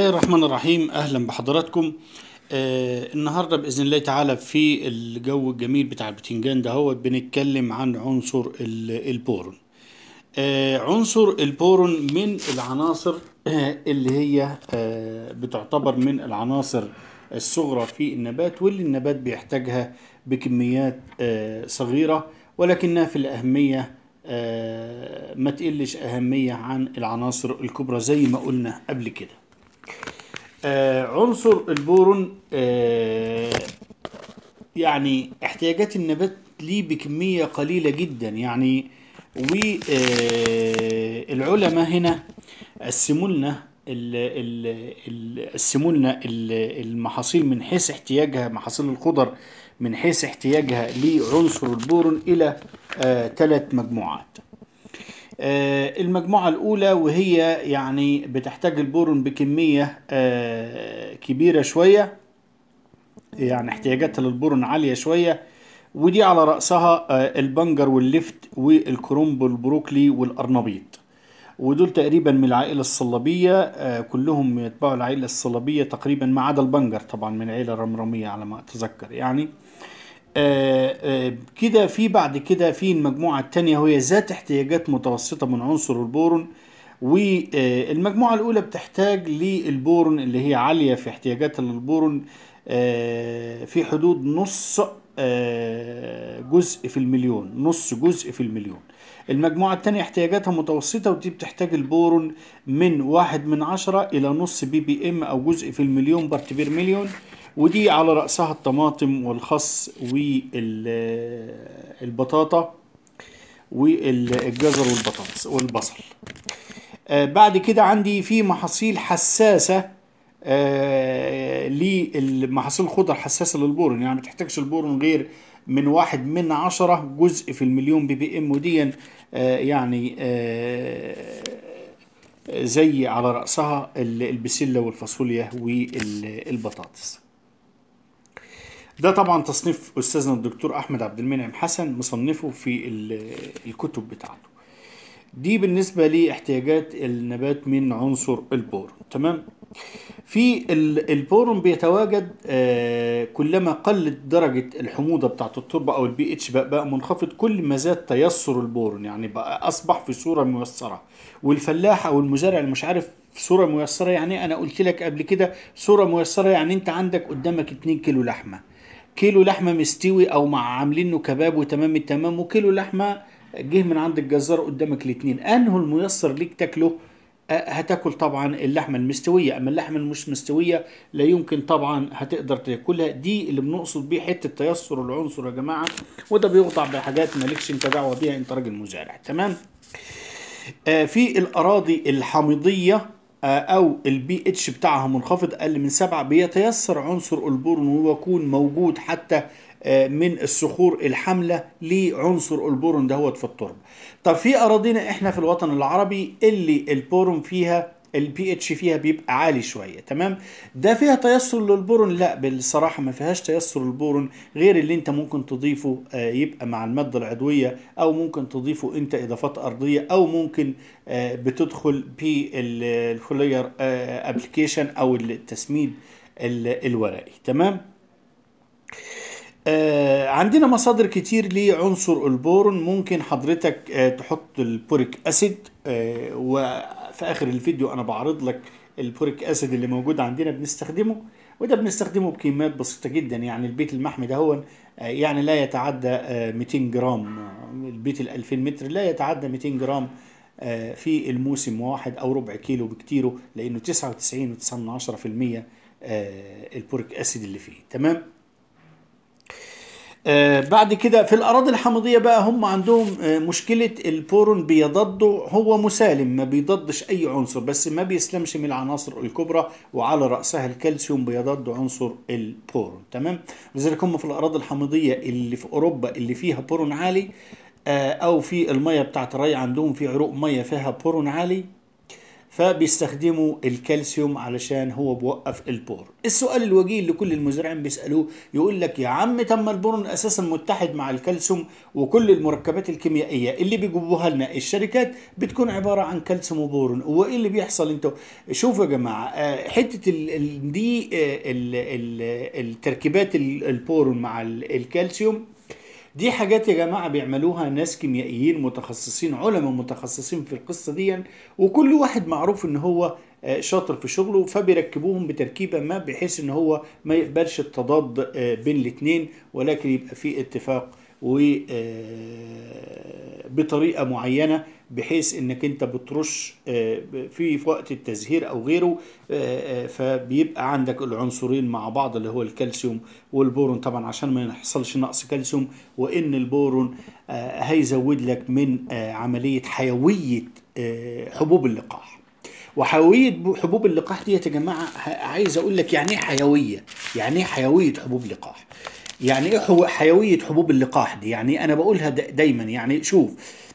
الله الرحمن الرحيم اهلا بحضراتكم آه النهارده باذن الله تعالى في الجو الجميل بتاع البتنجان ده هو بنتكلم عن عنصر ال- البورون آه عنصر البورون من العناصر آه اللي هي آه بتعتبر من العناصر الصغرى في النبات واللي النبات بيحتاجها بكميات آه صغيرة ولكنها في الأهمية آه ما تقلش أهمية عن العناصر الكبرى زي ما قلنا قبل كده آه عنصر البورون آه يعني احتياجات النبات ليه بكمية قليلة جدا يعني والعلماء هنا قسموا لنا ال- ال- ال- قسموا لنا ال- المحاصيل من حيث احتياجها محاصيل الخضر من حيث احتياجها لعنصر البورون إلى ثلاث مجموعات آه، المجموعة الأولى وهي يعني بتحتاج البورون بكمية آه، كبيرة شوية يعني احتياجاتها للبورون عالية شوية ودي على رأسها آه، البنجر واللفت والكرنب والبروكلي والأرنبيط ودول تقريبا من العائلة الصلابية آه، كلهم يتبعوا العائلة الصلابية تقريبا ما عدا البنجر طبعا من العائلة الرمرمية على ما أتذكر يعني آه، آه، كده في بعد كده في المجموعة التانية وهي ذات احتياجات متوسطة من عنصر البورون والمجموعة الأولى بتحتاج للبورون اللي هي عالية في احتياجاتها للبورون آه، في حدود نص آه، جزء في المليون نص جزء في المليون المجموعة التانية احتياجاتها متوسطة ودي بتحتاج البورون من واحد من عشرة إلى نص بي بي إم أو جزء في المليون بارت بير مليون ودي على رأسها الطماطم والخس والبطاطا والجزر والبطاطس والبصل آه، بعد كده عندي في محاصيل حساسة آه، للمحاصيل الخضر حساسة للبورون يعني ما تحتاجش البورون غير من واحد من عشرة جزء في المليون بي بي ام وديا آه، يعني آه، زي على رأسها ال- البسلة والفاصوليا والبطاطس ده طبعا تصنيف أستاذنا الدكتور أحمد عبد المنعم حسن مصنفه في ال- الكتب بتاعته دي بالنسبة لاحتياجات النبات من عنصر البورون تمام في ال- البورون بيتواجد آه، كلما قلت درجة الحموضة بتاعت التربة أو البي اتش بقى, بقى منخفض كل ما زاد تيسر البورون يعني بقى أصبح في صورة ميسرة والفلاح أو المزارع اللي مش عارف في صورة ميسرة يعني أنا قلت لك قبل كده صورة ميسرة يعني أنت عندك قدامك 2 كيلو لحمة كيلو لحمة مستوي أو مع عاملينه كباب وتمام التمام وكيلو لحمة جه من عند الجزار قدامك الاتنين أنه الميسر ليك تاكله آه، هتاكل طبعا اللحمه المستويه اما اللحمه المش مستويه لا يمكن طبعا هتقدر تاكلها دي اللي بنقصد بيه حته تيسر العنصر يا جماعه وده بيقطع بحاجات مالكش انت دعوه بيها انت راجل مزارع تمام آه، في الاراضي الحامضيه آه، او البي اتش بتاعها منخفض اقل من سبعة بيتيسر عنصر البورون ويكون موجود حتى آه، من الصخور الحامله لعنصر البورون دهوت في التربه طب في اراضينا احنا في الوطن العربي اللي البورون فيها البي اتش فيها بيبقى عالي شويه تمام ده فيها تيسر للبورون لا بالصراحه ما فيهاش تيسر البورون غير اللي انت ممكن تضيفه آه، يبقى مع الماده العضويه او ممكن تضيفه انت اضافات ارضيه او ممكن آه، بتدخل بالفولير ابلكيشن او التسميد ال- الورقي تمام آه عندنا مصادر كتير لعنصر البورون ممكن حضرتك آه تحط البوريك اسيد آه وفي اخر الفيديو انا بعرض لك البوريك اسيد اللي موجود عندنا بنستخدمه وده بنستخدمه بكميات بسيطة جدا يعني البيت المحمي ده هو آه يعني لا يتعدى آه 200 جرام آه، البيت ال 2000 متر لا يتعدى 200 جرام آه في الموسم واحد او ربع كيلو بكتيره لانه 99.9% آه البوريك اسيد اللي فيه تمام آه بعد كده في الأراضي الحامضية بقى هم عندهم آه مشكلة البورون بيضده هو مسالم ما بيضدش أي عنصر بس ما بيسلمش من العناصر الكبرى وعلى رأسها الكالسيوم بيضد عنصر البورون تمام لذلك هم في الأراضي الحامضية اللي في أوروبا اللي فيها بورون عالي آه أو في المية بتاعت الري عندهم في عروق مية فيها بورون عالي فبيستخدموا الكالسيوم علشان هو بوقف البور السؤال الوجيه اللي كل المزارعين بيسالوه يقول لك يا عم تم البورون اساسا متحد مع الكالسيوم وكل المركبات الكيميائيه اللي بيجيبوها لنا الشركات بتكون عباره عن كالسيوم وبورون وايه اللي بيحصل انتوا شوفوا يا جماعه آه، حته ال- ال- دي آه، ال- ال- التركيبات ال- البورون مع ال- الكالسيوم دي حاجات يا جماعة بيعملوها ناس كيميائيين متخصصين علماء متخصصين في القصة دي وكل واحد معروف ان هو آه، شاطر في شغله فبيركبوهم بتركيبة ما بحيث ان هو ما يقبلش التضاد آه، بين الاتنين ولكن يبقى في اتفاق و آه، بطريقة معينة بحيث انك انت بترش آه، في في وقت التزهير او غيره آه، آه، فبيبقى عندك العنصرين مع بعض اللي هو الكالسيوم والبورون طبعا عشان ما يحصلش نقص كالسيوم وان البورون آه، هيزود لك من آه، عملية حيوية آه، حبوب اللقاح وحيوية ب- حبوب اللقاح دي يا جماعة ه- عايز اقول لك يعني ايه حيوية يعني ايه حيوية حبوب لقاح يعني ايه حو- حيوية حبوب اللقاح دي يعني انا بقولها دا- دايما يعني شوف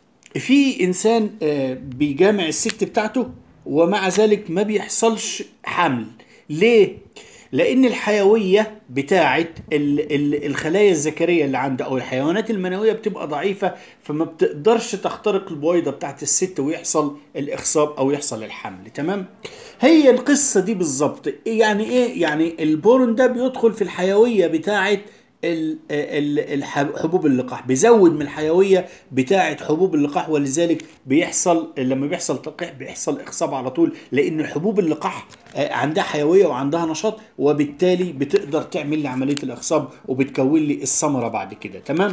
في انسان آه، بيجامع الست بتاعته ومع ذلك ما بيحصلش حمل ليه لان الحيويه بتاعه ال- ال- الخلايا الذكريه اللي عنده او الحيوانات المنويه بتبقى ضعيفه فما بتقدرش تخترق البويضه بتاعه الست ويحصل الاخصاب او يحصل الحمل تمام هي القصه دي بالظبط يعني ايه يعني البورون ده بيدخل في الحيويه بتاعه ال- ال- الح- حبوب اللقاح بيزود من الحيويه بتاعه حبوب اللقاح ولذلك بيحصل لما بيحصل تلقيح بيحصل اخصاب على طول لان حبوب اللقاح آه، عندها حيويه وعندها نشاط وبالتالي بتقدر تعمل لي عمليه الاخصاب وبتكون لي الثمره بعد كده تمام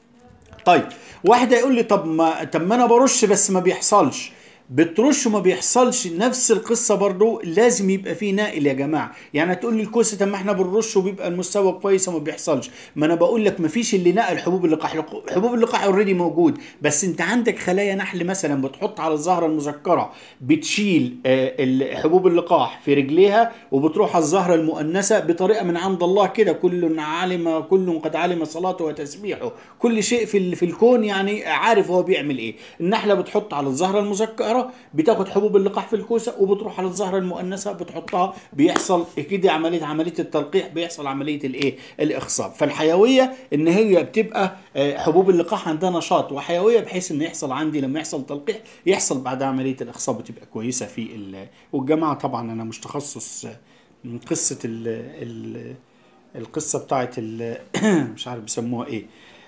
طيب واحد هيقول لي طب ما طب ما انا برش بس ما بيحصلش بترش وما بيحصلش نفس القصه برضو لازم يبقى فيه نائل يا جماعه يعني هتقول لي الكوسه طب ما احنا بنرش وبيبقى المستوى كويس وما بيحصلش ما انا بقول لك ما فيش اللي نقل حبوب اللقاح حبوب اللقاح اوريدي موجود بس انت عندك خلايا نحل مثلا بتحط على الزهره المذكره بتشيل آه، ال- حبوب اللقاح في رجليها وبتروح على الزهره المؤنثه بطريقه من عند الله كده كل علم كل قد علم صلاته وتسبيحه كل شيء في ال- في الكون يعني عارف هو بيعمل ايه النحله بتحط على الزهره المذكره بتاخد حبوب اللقاح في الكوسه وبتروح على الزهره المؤنثه بتحطها بيحصل كده عمليه عمليه التلقيح بيحصل عمليه الايه الاخصاب فالحيويه ان هي بتبقى آه، حبوب اللقاح عندها نشاط وحيويه بحيث ان يحصل عندي لما يحصل تلقيح يحصل بعد عمليه الاخصاب وتبقى كويسه في ال- والجماعه طبعا انا مش تخصص آه، من قصه ال ال القصه بتاعت ال- مش عارف بيسموها ايه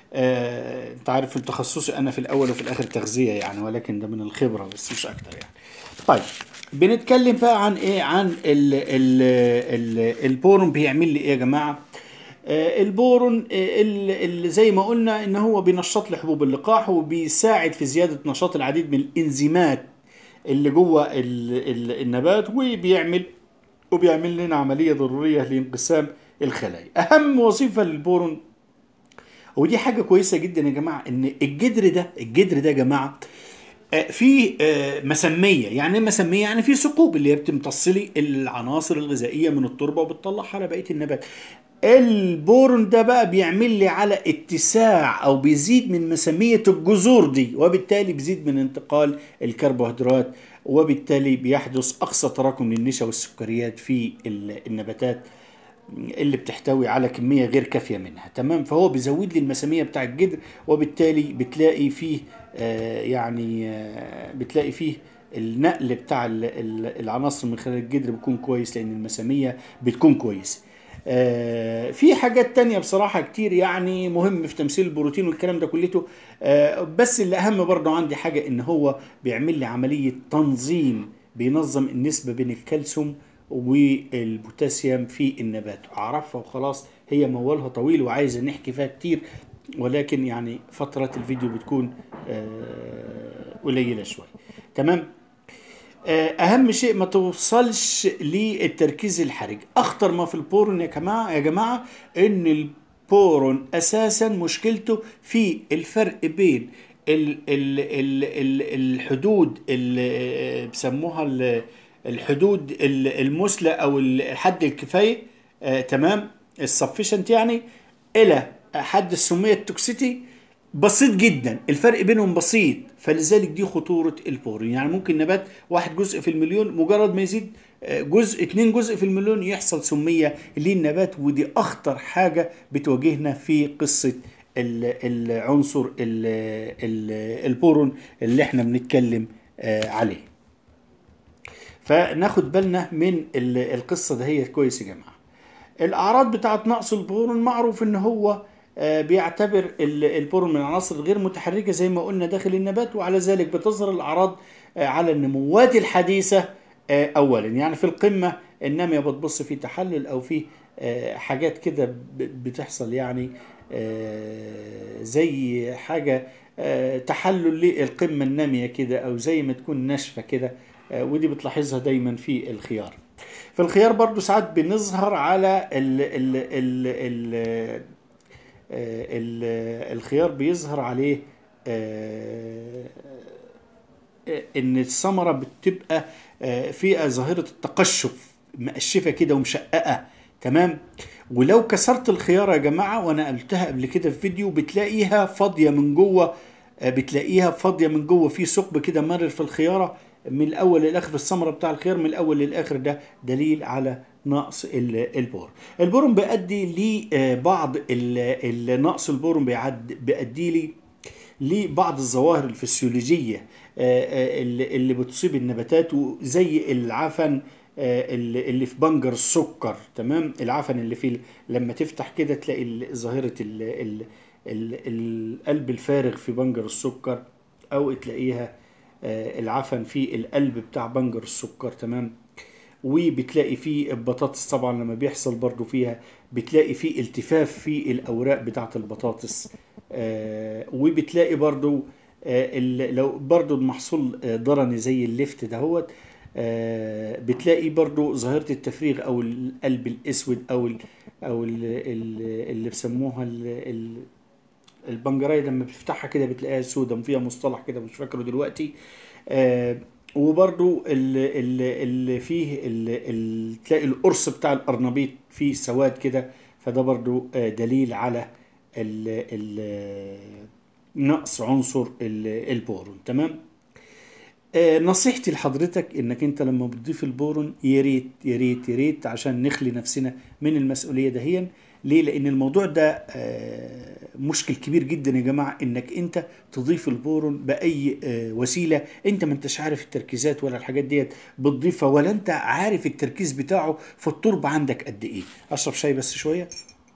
آه، انت عارف تخصصي انا في الاول وفي الاخر تغذيه يعني ولكن ده من الخبره بس مش اكتر يعني طيب بنتكلم بقى عن ايه عن ال ال ال البورون بيعمل لي ايه يا جماعه آه، البورون آه، ال- ال- زي ما قلنا ان هو بينشط لي حبوب اللقاح وبيساعد في زياده نشاط العديد من الانزيمات اللي جوه ال- ال- النبات وبيعمل وبيعمل لنا عمليه ضروريه لانقسام الخلايا اهم وظيفه للبورون ودي حاجه كويسه جدا يا جماعه ان الجدر ده الجدر ده يا جماعه آه، في آه، مسميه يعني ايه مسميه يعني في ثقوب اللي هي بتمتص لي العناصر الغذائيه من التربه وبتطلعها على بقيه النبات البورون ده بقى بيعمل لي على اتساع او بيزيد من مسميه الجذور دي وبالتالي بيزيد من انتقال الكربوهيدرات وبالتالي بيحدث اقصى تراكم للنشا والسكريات في ال- النباتات اللي بتحتوي على كمية غير كافية منها تمام فهو بيزود لي المسامية بتاع الجدر وبالتالي بتلاقي فيه آه يعني آه بتلاقي فيه النقل بتاع ال- ال- العناصر من خلال الجدر بيكون كويس لأن المسامية بتكون كويسة آه في حاجات تانية بصراحة كتير يعني مهم في تمثيل البروتين والكلام ده كلته آه بس اللي أهم برضه عندي حاجة إن هو بيعمل لي عملية تنظيم بينظم النسبة بين الكالسيوم والبوتاسيوم في النبات اعرفها وخلاص هي موالها طويل وعايزه نحكي فيها كتير ولكن يعني فترات الفيديو بتكون آه، قليله شويه تمام آه، اهم شيء ما توصلش للتركيز الحرج اخطر ما في البورون يا جماعه يا جماعه ان البورون اساسا مشكلته في الفرق بين ال ال ال ال الحدود اللي بيسموها ال- الحدود ال- المثلى او الحد الكفايه آه تمام السفشنت يعني الى حد السميه التوكسيتي بسيط جدا الفرق بينهم بسيط فلذلك دي خطورة البورون يعني ممكن نبات واحد جزء في المليون مجرد ما يزيد آه، جزء اتنين جزء في المليون يحصل سمية للنبات ودي أخطر حاجة بتواجهنا في قصة ال- العنصر ال- ال- البورون اللي احنا بنتكلم آه، عليه فناخد بالنا من ال- القصة ده هي كويس يا جماعة الاعراض بتاعت نقص البورون معروف ان هو آه، بيعتبر ال- البورون من العناصر الغير متحركه زي ما قلنا داخل النبات وعلى ذلك بتظهر الاعراض آه، على النموات الحديثه آه، اولا يعني في القمه الناميه بتبص في تحلل او في آه، حاجات كده ب- بتحصل يعني آه، زي حاجه آه، تحلل للقمه الناميه كده او زي ما تكون ناشفه كده آه، ودي بتلاحظها دايما في الخيار في الخيار برضو ساعات بنظهر على ال ال ال ال ال الخيار بيظهر عليه آه، ان الثمره بتبقى آه، فيها ظاهره التقشف مقشفه كده ومشققه تمام ولو كسرت الخيار يا جماعه وانا قلتها قبل كده في فيديو بتلاقيها فاضيه من جوه آه، بتلاقيها فاضيه من جوه في ثقب كده مرر في الخياره من الاول للاخر في الثمره بتاع الخيار من الاول للاخر ده دليل على نقص ال- البور البورون بيؤدي لبعض ال- ال- نقص البورون بيعد بيؤدي لي لبعض الظواهر الفسيولوجية آه، آه، اللي اللي بتصيب النباتات زي العفن آه، اللي اللي في بنجر السكر تمام العفن اللي فيه لما تفتح كده تلاقي ال- ظاهرة ال- ال- ال- القلب الفارغ في بنجر السكر أو تلاقيها آه، العفن في القلب بتاع بنجر السكر تمام وبتلاقي فيه البطاطس طبعا لما بيحصل برضو فيها بتلاقي فيه التفاف في الأوراق بتاعة البطاطس آه، وبتلاقي برضو آه، ال- لو برضو المحصول آه، ضرني زي اللفت دهوت آه، بتلاقي برضو ظاهرة التفريغ أو القلب الأسود أو ال أو ال ال اللي بسموها ال ال البنجرايه لما بتفتحها كده بتلاقيها سودة فيها مصطلح كده مش فاكره دلوقتي آه وبرضو اللي, اللي فيه ال- ال- تلاقي القرص بتاع القرنبيط فيه سواد كده فده برضو آه دليل على ال ال نقص عنصر ال- البورون تمام آه، نصيحتي لحضرتك انك انت لما بتضيف البورون يا ريت يا ريت يا ريت عشان نخلي نفسنا من المسؤوليه دهيا ليه لان الموضوع ده آه، مشكل كبير جدا يا جماعه انك انت تضيف البورون باي آه، وسيله انت ما انتش عارف التركيزات ولا الحاجات ديت بتضيفها ولا انت عارف التركيز بتاعه في التربه عندك قد ايه اشرب شاي بس شويه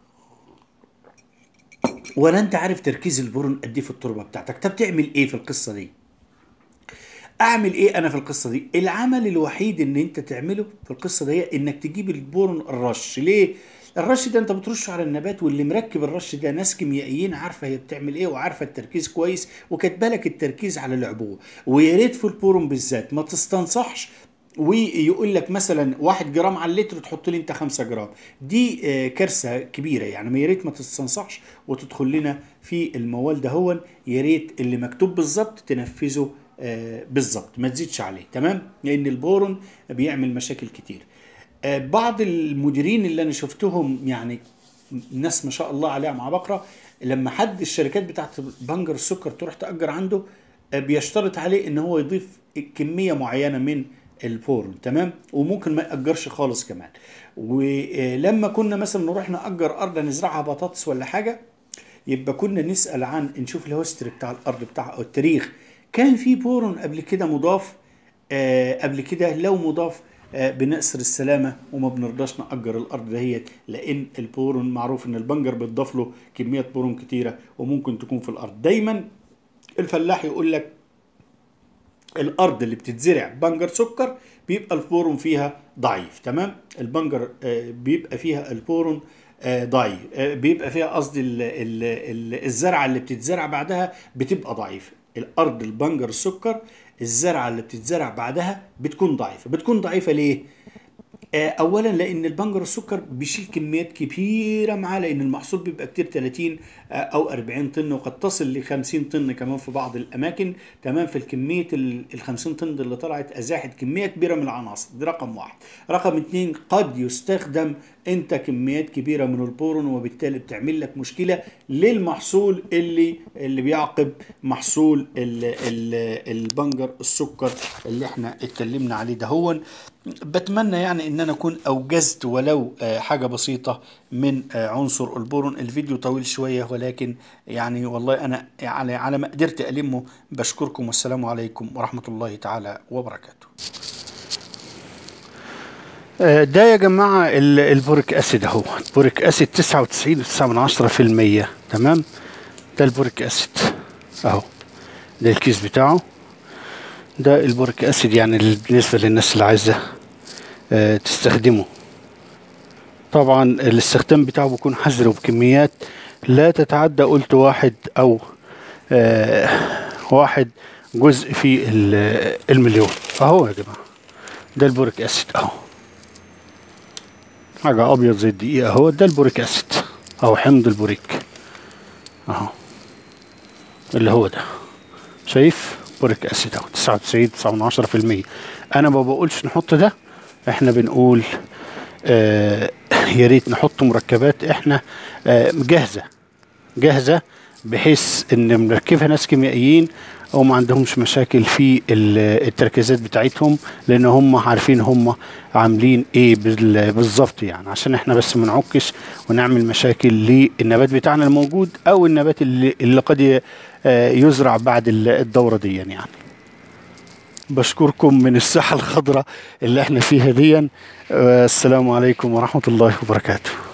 ولا انت عارف تركيز البورون قد ايه في التربه بتاعتك طب تعمل ايه في القصه دي اعمل ايه انا في القصه دي العمل الوحيد ان انت تعمله في القصه دي انك تجيب البورون الرش ليه الرش ده انت بترشه على النبات واللي مركب الرش ده ناس كيميائيين عارفه هي بتعمل ايه وعارفه التركيز كويس وكاتبه لك التركيز على العبوه ويا ريت في البورون بالذات ما تستنصحش ويقول لك مثلا واحد جرام على اللتر تحط لي انت خمسة جرام دي آه، كارثه كبيره يعني ما يا ريت ما تستنصحش وتدخل لنا في الموال ده هو يا ريت اللي مكتوب بالظبط تنفذه آه، بالظبط ما تزيدش عليه تمام لان البورون بيعمل مشاكل كتير آه، بعض المديرين اللي انا شفتهم يعني ناس ما شاء الله عليها مع بكره لما حد الشركات بتاعت بنجر السكر تروح تأجر عنده آه، بيشترط عليه ان هو يضيف كميه معينه من البورون تمام وممكن ما يأجرش خالص كمان ولما كنا مثلا نروح نأجر ارض نزرعها بطاطس ولا حاجه يبقى كنا نسأل عن نشوف الهيستوري بتاع الارض بتاعها او التاريخ كان في بورون قبل كده مضاف آه قبل كده لو مضاف آه بنأسر السلامة وما بنرضاش نأجر الأرض دهيت لأن البورون معروف إن البنجر بيتضاف له كميات بورون كتيرة وممكن تكون في الأرض دايما الفلاح يقول لك الارض اللي بتتزرع بنجر سكر بيبقى البورون فيها ضعيف تمام البنجر آه، بيبقى فيها البورون آه، ضعيف آه، بيبقى فيها قصدي ال- ال- ال- الزرعه اللي بتتزرع بعدها بتبقى ضعيفه الارض البنجر السكر الزرعه اللي بتتزرع بعدها بتكون ضعيفه بتكون ضعيفه ليه آه، اولا لان البنجر السكر بيشيل كميات كبيره معاه لان المحصول بيبقى كتير 30 آه، او 40 طن وقد تصل ل 50 طن كمان في بعض الاماكن تمام في الكميه ال 50 طن اللي طلعت ازاحت كميه كبيره من العناصر دي رقم واحد رقم اتنين قد يستخدم انت كميات كبيره من البورون وبالتالي بتعمل لك مشكله للمحصول اللي اللي بيعقب محصول ال ال البنجر السكر اللي احنا اتكلمنا عليه ده هو بتمنى يعني ان انا اكون اوجزت ولو آه، حاجه بسيطه من آه، عنصر البورون الفيديو طويل شويه ولكن يعني والله انا على على ما قدرت المه بشكركم والسلام عليكم ورحمه الله تعالى وبركاته آه، ده يا جماعة ال- البوريك أسيد أهو البوريك أسيد تسعة وتسعين وتسعة من عشرة في المية تمام ده البوريك أسيد أهو ده الكيس بتاعه ده البوريك أسيد يعني بالنسبة للناس اللي عايزة آه، تستخدمه طبعا الاستخدام بتاعه بيكون حذر وبكميات لا تتعدى قلت واحد أو آه، واحد جزء في ال- المليون أهو يا جماعة ده البوريك أسيد أهو حاجة أبيض زي الدقيق أهو ده البوريك أسيد أو حمض البوريك أهو اللي هو ده شايف بوريك أسيد أهو تسعة وتسعين تسعة من عشرة في المية أنا ما بقولش نحط ده إحنا بنقول آه يا ريت نحط مركبات إحنا آه جاهزة جاهزة بحيث ان مركبها ناس كيميائيين او ما عندهمش مشاكل في ال- التركيزات بتاعتهم لان هم عارفين هم عاملين ايه بال- بالظبط يعني عشان احنا بس ما نعكش ونعمل مشاكل للنبات بتاعنا الموجود او النبات اللي, اللي قد ي- آه، يزرع بعد ال- الدورة دي يعني بشكركم من الساحة الخضراء اللي احنا فيها دي آه، السلام عليكم ورحمة الله وبركاته